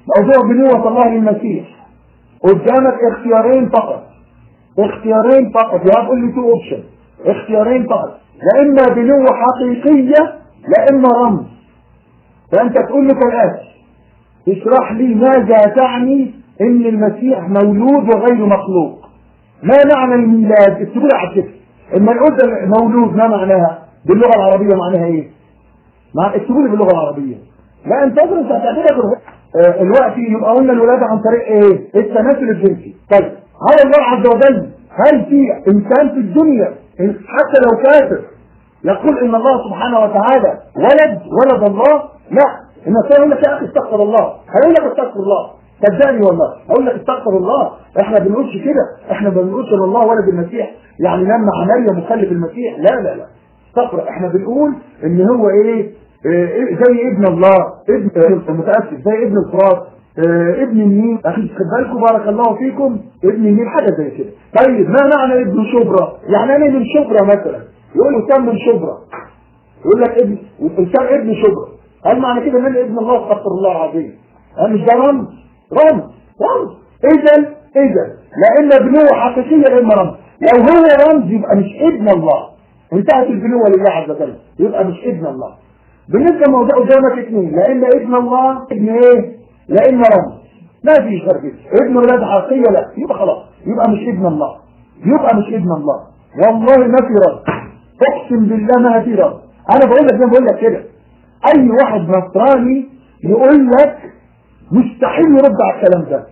موضوع بنوة الله للمسيح قدامك اختيارين فقط اختيارين فقط يا قول لي تو اوبشن اختيارين فقط لا اما بنوة حقيقية لا اما رمز فانت تقول له كالاتي اشرح لي ماذا تعني ان المسيح مولود وغير مخلوق ما معنى الميلاد اكتبوا لي على الكتاب اما نقول مولود ما معناها باللغه العربيه معناها ايه مع اكتبوا لي باللغه العربيه لا انت ادرس هتعتبرها آه الوقت يبقى قلنا الولاده عن طريق ايه التناسل الجنسي طيب على الله عز وجل هل في انسان في الدنيا حتى لو كافر يقول ان الله سبحانه وتعالى ولد ولد الله لا الناس يقول لك يا اخي استغفر الله هيقول لك استغفر الله صدقني والله اقول لك استغفر الله احنا ما بنقولش كده احنا ما بنقولش ان الله ولد المسيح يعني لما مريم مخلف المسيح لا لا لا استغفر احنا بنقول ان هو ايه, إيه زي ابن الله ابن متاسف زي ابن الفرات اه ابن النيل اخي خد بالكم بارك الله فيكم ابن النيل حاجه زي كده طيب ما معنى ابن شبرا يعني انا من شبرا مثلا يقول انسان من شبرا يقول لك ابن انسان ابن شبرا هل معنى كده ان انا ابن الله استغفر الله العظيم هل مش ده رمز رمز رمز اذا اذا لا اما بنوة حقيقية لا اما رمز لو هو رمز يبقى مش ابن الله انتهت البنوة لله عز وجل يبقى مش ابن الله بالنسبة لموضوع قدامك اثنين لا اما ابن الله ابن ايه لا اما رمز ما فيش غير كده ابن ولاد حقيقية لا يبقى خلاص يبقى مش ابن الله يبقى مش ابن الله والله ما في رمز اقسم بالله ما في رمز انا بقول لك زي ما بقول لك كده اي واحد نصراني يقول لك مستحيل يرد على الكلام ده